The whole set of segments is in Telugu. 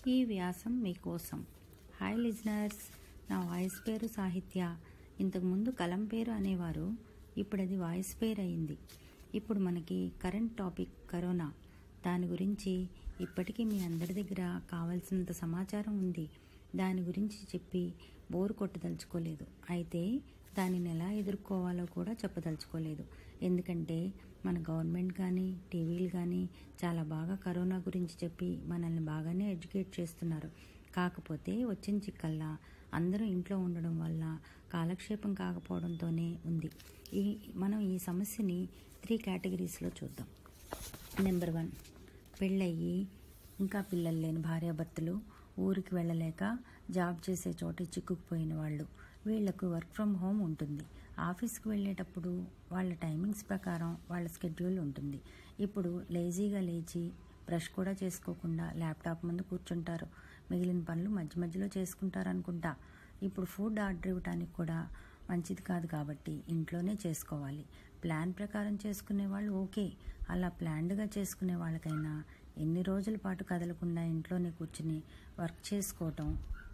ఈ వ్యాసం మీకోసం హాయ్ లిజనర్స్ నా వాయిస్ పేరు సాహిత్య ఇంతకుముందు కలం పేరు అనేవారు ఇప్పుడు అది వాయిస్ పేరు అయింది ఇప్పుడు మనకి కరెంట్ టాపిక్ కరోనా దాని గురించి ఇప్పటికీ మీ అందరి దగ్గర కావాల్సినంత సమాచారం ఉంది దాని గురించి చెప్పి బోరు కొట్టదలుచుకోలేదు అయితే దానిని ఎలా ఎదుర్కోవాలో కూడా చెప్పదలుచుకోలేదు ఎందుకంటే మన గవర్నమెంట్ కానీ టీవీలు కానీ చాలా బాగా కరోనా గురించి చెప్పి మనల్ని బాగానే ఎడ్యుకేట్ చేస్తున్నారు కాకపోతే వచ్చిన చిక్కల్లా అందరూ ఇంట్లో ఉండడం వల్ల కాలక్షేపం కాకపోవడంతోనే ఉంది ఈ మనం ఈ సమస్యని త్రీ కేటగిరీస్లో చూద్దాం నెంబర్ వన్ పెళ్ళయ్యి ఇంకా పిల్లలు లేని భార్యాభర్తలు ఊరికి వెళ్ళలేక జాబ్ చేసే చోట చిక్కుకుపోయిన వాళ్ళు వీళ్లకు వర్క్ ఫ్రమ్ హోమ్ ఉంటుంది ఆఫీస్కి వెళ్ళేటప్పుడు వాళ్ళ టైమింగ్స్ ప్రకారం వాళ్ళ స్కెడ్యూల్ ఉంటుంది ఇప్పుడు లేజీగా లేచి బ్రష్ కూడా చేసుకోకుండా ల్యాప్టాప్ ముందు కూర్చుంటారు మిగిలిన పనులు మధ్య మధ్యలో చేసుకుంటారు అనుకుంటా ఇప్పుడు ఫుడ్ ఆర్డర్ ఇవ్వడానికి కూడా మంచిది కాదు కాబట్టి ఇంట్లోనే చేసుకోవాలి ప్లాన్ ప్రకారం చేసుకునే వాళ్ళు ఓకే అలా ప్లాన్డ్గా చేసుకునే వాళ్ళకైనా ఎన్ని రోజుల పాటు కదలకుండా ఇంట్లోనే కూర్చుని వర్క్ చేసుకోవటం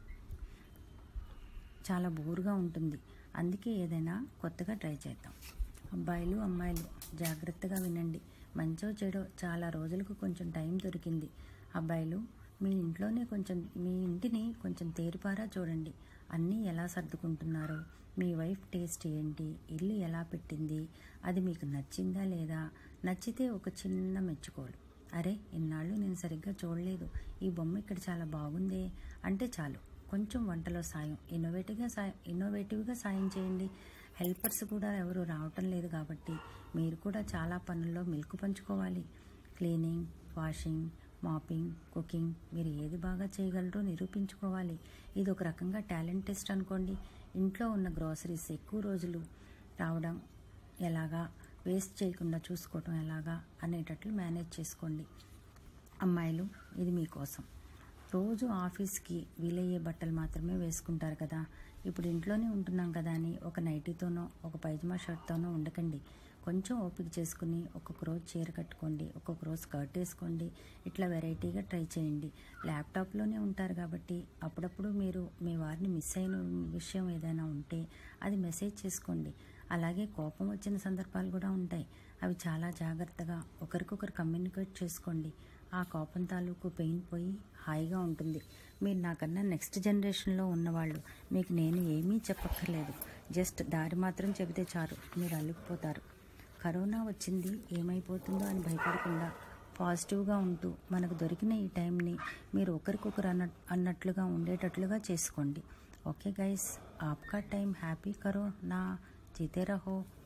చాలా బోరుగా ఉంటుంది అందుకే ఏదైనా కొత్తగా ట్రై చేద్దాం అబ్బాయిలు అమ్మాయిలు జాగ్రత్తగా వినండి మంచో చెడో చాలా రోజులకు కొంచెం టైం దొరికింది అబ్బాయిలు మీ ఇంట్లోనే కొంచెం మీ ఇంటిని కొంచెం తేరిపారా చూడండి అన్నీ ఎలా సర్దుకుంటున్నారో మీ వైఫ్ టేస్ట్ ఏంటి ఇల్లు ఎలా పెట్టింది అది మీకు నచ్చిందా లేదా నచ్చితే ఒక చిన్న మెచ్చుకోలు అరే ఇన్నాళ్ళు నేను సరిగ్గా చూడలేదు ఈ బొమ్మ ఇక్కడ చాలా బాగుందే అంటే చాలు కొంచెం వంటలో సాయం ఇన్నోవేటివ్గా సాయం ఇన్నోవేటివ్గా సాయం చేయండి హెల్పర్స్ కూడా ఎవరు రావటం లేదు కాబట్టి మీరు కూడా చాలా పనుల్లో మిల్క్ పంచుకోవాలి క్లీనింగ్ వాషింగ్ మాపింగ్ కుకింగ్ మీరు ఏది బాగా చేయగలరో నిరూపించుకోవాలి ఇది ఒక రకంగా టాలెంట్ టెస్ట్ అనుకోండి ఇంట్లో ఉన్న గ్రోసరీస్ ఎక్కువ రోజులు రావడం ఎలాగా వేస్ట్ చేయకుండా చూసుకోవటం ఎలాగా అనేటట్లు మేనేజ్ చేసుకోండి అమ్మాయిలు ఇది మీకోసం రోజు ఆఫీస్కి వీలయ్యే బట్టలు మాత్రమే వేసుకుంటారు కదా ఇప్పుడు ఇంట్లోనే ఉంటున్నాం కదా అని ఒక నైటీతోనో ఒక పైజమా షర్ట్తోనో ఉండకండి కొంచెం ఓపిక చేసుకుని ఒక్కొక్క రోజు చీర కట్టుకోండి ఒక్కొక్క రోజు స్కర్ట్ వేసుకోండి ఇట్లా వెరైటీగా ట్రై చేయండి ల్యాప్టాప్లోనే ఉంటారు కాబట్టి అప్పుడప్పుడు మీరు మీ వారిని మిస్ అయిన విషయం ఏదైనా ఉంటే అది మెసేజ్ చేసుకోండి అలాగే కోపం వచ్చిన సందర్భాలు కూడా ఉంటాయి అవి చాలా జాగ్రత్తగా ఒకరికొకరు కమ్యూనికేట్ చేసుకోండి ఆ కోపం తాలూకు పెయిన్ పోయి హాయిగా ఉంటుంది మీరు నాకన్నా నెక్స్ట్ జనరేషన్లో ఉన్నవాళ్ళు మీకు నేను ఏమీ చెప్పక్కర్లేదు జస్ట్ దారి మాత్రం చెబితే చాలు మీరు అల్లుకుపోతారు కరోనా వచ్చింది ఏమైపోతుందో అని భయపడకుండా పాజిటివ్గా ఉంటూ మనకు దొరికిన ఈ టైంని మీరు ఒకరికొకరు అన్న అన్నట్లుగా ఉండేటట్లుగా చేసుకోండి ఓకే గైస్ ఆప్కా టైం హ్యాపీ కరో నా జీతే రహో